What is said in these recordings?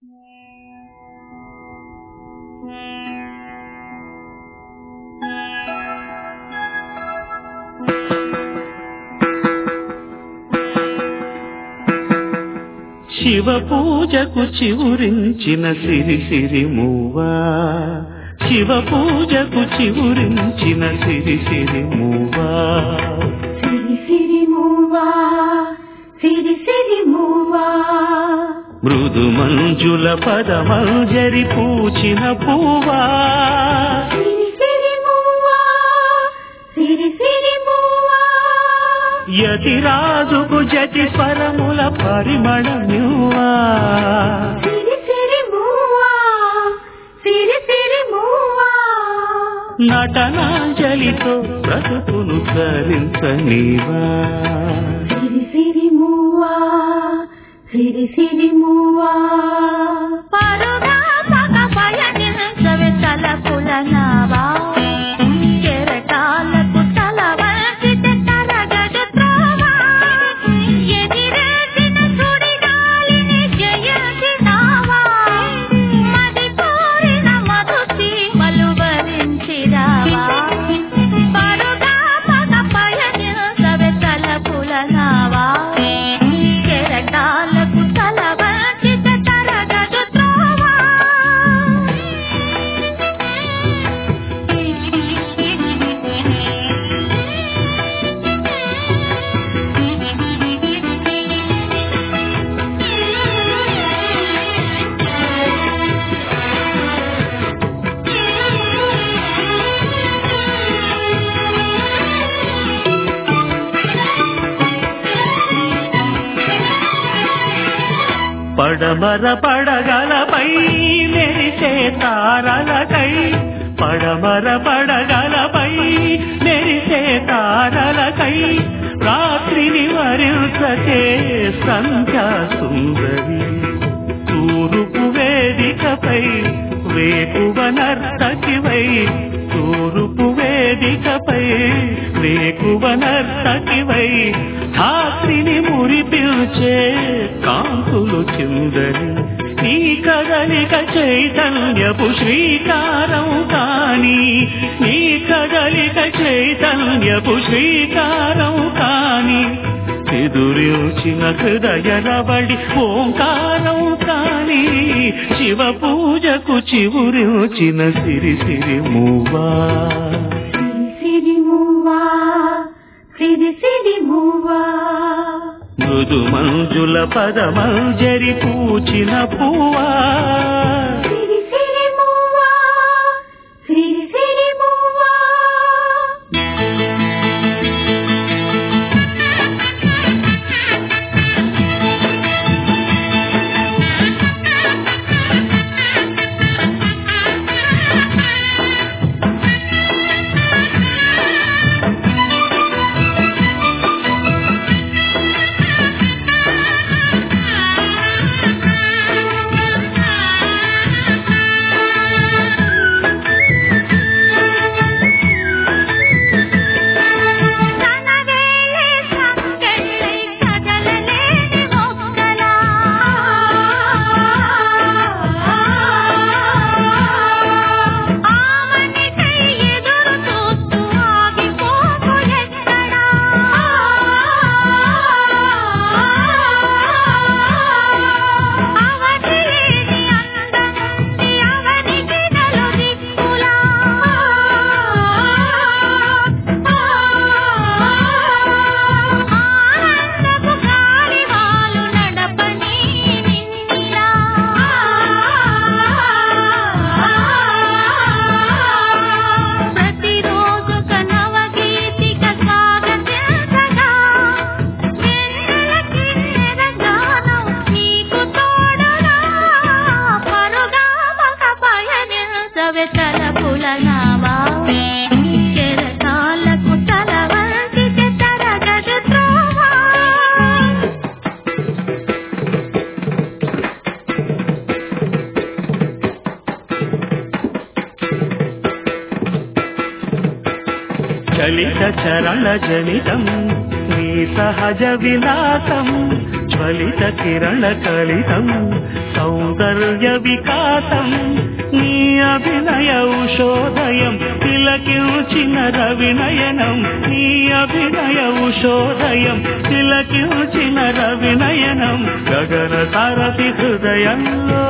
శివ పూజకు చివురించిన సిరి సిరి మూవా శివ పూజకు చివురించిన సిరి సిరి మూవా సిరి సిరి మూవా సిరి సిరి మూవా మృదు మంజుల పదమంజరి పూచిన పూవా సిరి సిరి మూవా సిరి సిరి మూవా యతిరాజుకు జతి స్వరముల పరిమళమ్యువా సిరి సిరి మూవా సిరి సిరి మూవా నటనాంజలితో బ్రతుకును ధరించనివా సిరి సిరి మూవా సిరి సిరి మూవా పరుగా పగ పయనించవే తలపుల నావా కెరటాలకు తల వంచితే తరగదు త్రోవా ఎగిరేసిన సుడిగాలిని జయించినావా మది కోరిన మధుసీమలు వరించిరావా పరుగా పగ పయనించవే తలపుల నావా కెరటాలకు తల వంచితే తరగదు త్రోవా పడమర పడగలపై మెరిసే తారలకై పడమర పడగలపై మెరిసే తారలకై రాత్రిని వరించకే సంధ్యా సుందరి తూరుపు వేదికపై వేకువ నర్తకివై తూరుపు వేదికపై వేకువ నర్తకివై ధాత్రిని మురిపిల్చే కాంతులు చిందరి నీ కదలిక చైతన్యపు శ్రీకారం కాని నీ కదలిక చైతన్యపు శ్రీకారం కాని ఎదురిచిన హృదయ రవడి ఓంకారం కాని శివ పూజకు చివురిచిన సిరి సిరి మూవా సిరి సిరి మూవా సిరి సిరి మూవా మృదు మంజుల పదమంజరి పూచిన పువ్వా సిరి సిరి మూవా సిరి సిరి మూవా కనవేలే సంకెళ్ళై కదలలేని మొక్కలా ఆమనికై ఎదురు చూస్తూ ఆగిపోకు ఎక్కడా అవధి లేని అందముంది అవనికి నలు దిక్కులా ఆనందపు గాలివాలు నడపని నిన్నిలా ప్రతిరోజు కనవ గీతిక స్వాగతించగా వెన్నెల కిన్నెర గానం నీకు తోడుగా పరుగా ఒక పయనించవే తలపుల నావా కెరటాలకు తల వంచితే తరగదు త్రోవా చలిత చరణ జనితం నీ సహజ విలాసం జ్వలిత కిరణ కలితం సౌందర్య వికాసం నీ అభినయ ఉషోదయం తిలకించిన రవినయనం నీ అభినయ ఉషోదయం తిలకించిన రవినయనం గగన సారథి హృదయంలో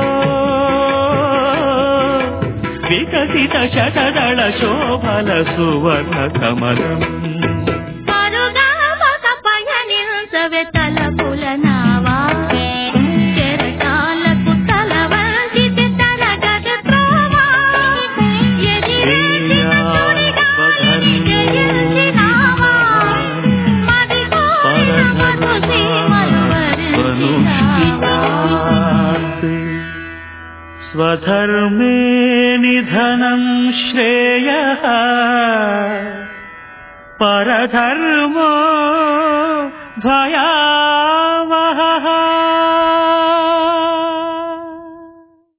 వికసిత శతదళ శోభల సువర్ణ కమలం పరుగామక పయనించవే తలపుల నావా చెరటాలకు తల వంచితే తరగదు త్రోవా ఎదిరించిన సుడిగాలిని జయించినావా మదిపోయిన మధుసీమలు వరించినావా స్వధర్మే నిధనం శ్రేయ పరధర్మో భయావహ